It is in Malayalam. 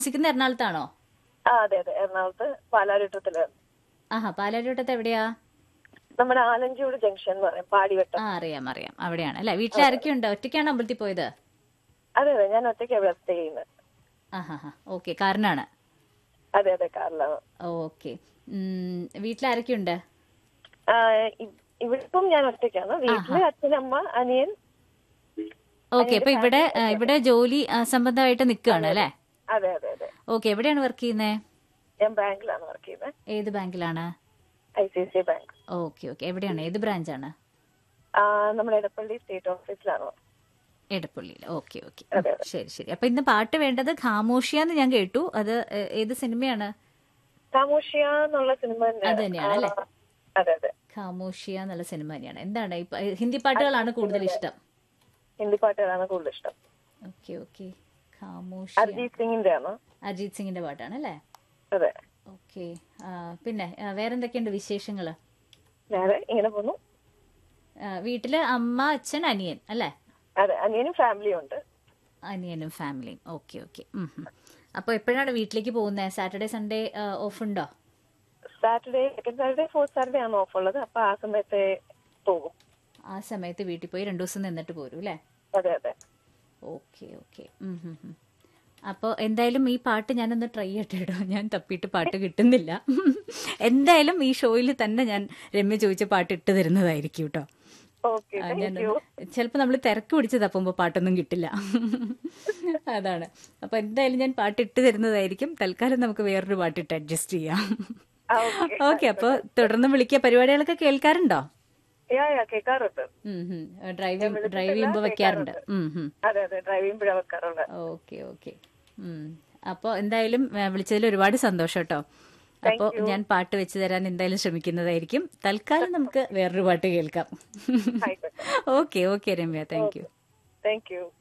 താമസിക്കുന്ന എറണാകുളത്താണോ ആ അതെ അതെ എറണാകുളത്ത് പാലാരിട്ടത്തില് ആഹാ പാലാരിവട്ടത്ത് എവിടെയാ നമ്മുടെ ആലഞ്ചൂട് ജംഗ്ഷൻ എന്ന് പറയും പാടിവട്ടം ആ അറിയാം അറിയാം അവിടെയാണ് അല്ലെ വീട്ടിൽ ആരൊക്കെയുണ്ട് ഒറ്റയ്ക്കാണോ അമ്പലത്തിൽ പോയത് അതെ അതെ ഞാൻ ഒറ്റയ്ക്ക് ഇവിടെ സ്റ്റേ ചെയ്യുന്നത് ആഹാ ഹാ ഓക്കെ കാരനാണ് അതെ അതെ കാറിലാണ് ഓക്കെ വീട്ടിൽ ആരൊക്കെയുണ്ട് ആ, ഇ- ഇവിടെ ഇപ്പം ഞാൻ ഒറ്റയ്ക്കാണ് വീട്ടില് അച്ഛനമ്മ അനിയൻ ഓക്കെ അപ്പൊ ഇവിടെ ആ, ഇവിടെ ജോലി ആ, സംബന്ധമായിട്ട് നിൽക്കുകയാണ് അല്ലെ അതെ അതെ അതെ ഓക്കെ എവിടെയാണ് വർക്ക് ചെയ്യുന്നത് ഞാൻ ബാങ്കിലാണ് വർക്ക് ചെയ്യുന്നത് ഏത് ബാങ്കിലാണ് I C C bank okay okay എവിടെയാണ് ഏത് ബ്രാഞ്ചാണ് ആ, നമ്മുടെ എടപ്പള്ളി സ്റ്റേറ്റ് ഓഫീസിലാണ് എടപ്പള്ളിയിൽ ഓക്കെ ഓക്കെ അതെ, ശരി ശരി അപ്പൊ ഇന്ന് പാട്ട് വേണ്ടത് ഖാമോഷിയാന്ന് ഞാൻ കേട്ടു അത് ഏ, ഏത് സിനിമയാണ് കാമോഷിയ എന്നുള്ള സിനിമ തന്നെ. അത് തന്നെയാണ് അല്ലേ? ആ, അതെ അതെ ഖാമോഷിയ എന്നുള്ള സിനിമ തന്നെയാണ് എന്താണ് ഇപ്പൊ ഹിന്ദി പാട്ടുകളാണ് കൂടുതൽ ഇഷ്ടം ഹിന്ദി പാട്ടുകളാണ് കൂടുതൽ ഇഷ്ടം ഓക്കെ ഓക്കെ ഖാമോഷി അരിജീത് സിംഗിന്റെ ആണ് അജിത് സിംഗിന്റെ പാട്ടാണ് അല്ലേ അതെ ഓക്കെ പിന്നെ ആ, വേറെന്തൊക്കെയുണ്ട് വിശേഷങ്ങള് വേറെ ഇങ്ങനെ പോന്നു ആ, വീട്ടില് അമ്മ അച്ഛൻ അനിയൻ അല്ലേ അതെ അനിയനും ഫാമിലിയും ഉണ്ട് അനിയനും ഫാമിലിയും ഓക്കെ ഓക്കെ അപ്പൊ എപ്പോഴാണ് വീട്ടിലേക്ക് പോകുന്നത് സാറ്റർഡേ സൺഡേ ഓഫ് ഉണ്ടോ Saturday second Saturday fourth Saturday ആണ് ഓഫ് ഉള്ളത് അപ്പൊ ആ സമയത്തെ പോകും ആ സമയത്ത് വീട്ടിൽ പോയി രണ്ടു ദിവസം നിന്നിട്ട് പോരും അല്ലേ അതെ അതെ ഓക്കെ ഓക്കെ അപ്പോൾ എന്തായാലും ഈ പാട്ട് ഞാനൊന്ന് ട്രൈ ചെയ്യട്ടെ കേട്ടോ ഞാൻ തപ്പിയിട്ട് പാട്ട് കിട്ടുന്നില്ല എന്തായാലും ഈ ഷോയിൽ തന്നെ ഞാൻ രമ്യ ചോദിച്ച പാട്ട് ഇട്ട് തരുന്നതായിരിക്കും കേട്ടോ ഓക്കെ ആ, താങ്ക് ഞാൻ യു ചിലപ്പോൾ നമ്മൾ തിരക്ക് പിടിച്ച് തപ്പുമ്പോൾ പാട്ടൊന്നും കിട്ടില്ല അതാണ് അപ്പൊ എന്തായാലും ഞാൻ പാട്ട് ഇട്ട് തരുന്നതായിരിക്കും തൽക്കാലം നമുക്ക് വേറൊരു പാട്ട് ഇട്ട് അഡ്ജസ്റ്റ് ചെയ്യാം ഓക്കെ ഓക്കെ അപ്പോൾ തുടർന്ന് വിളിക്കുക പരിപാടികളൊക്കെ കേൾക്കാറുണ്ടോ യാ യാ കേൾക്കാറുണ്ട് ഡ്രൈവ് ഡ്രൈവ് ചെയ്യുമ്പോൾ വെക്കാറുണ്ട് ഉം, ഉം. അതെ അതെ ഡ്രൈവ് ചെയ്യുമ്പോഴാണ് വെക്കാറുള്ളത് ഓക്കെ ഓക്കെ അപ്പോൾ എന്തായാലും ആ, വിളിച്ചതിൽ ഒരുപാട് സന്തോഷം കേട്ടോ അപ്പോൾ ഞാൻ പാട്ട് വെച്ച് തരാൻ എന്തായാലും ശ്രമിക്കുന്നതായിരിക്കും തൽക്കാലം നമുക്ക് വേറൊരു പാട്ട് കേൾക്കാം ആയിക്കോട്ടെ okay okay Ramya thank you thank U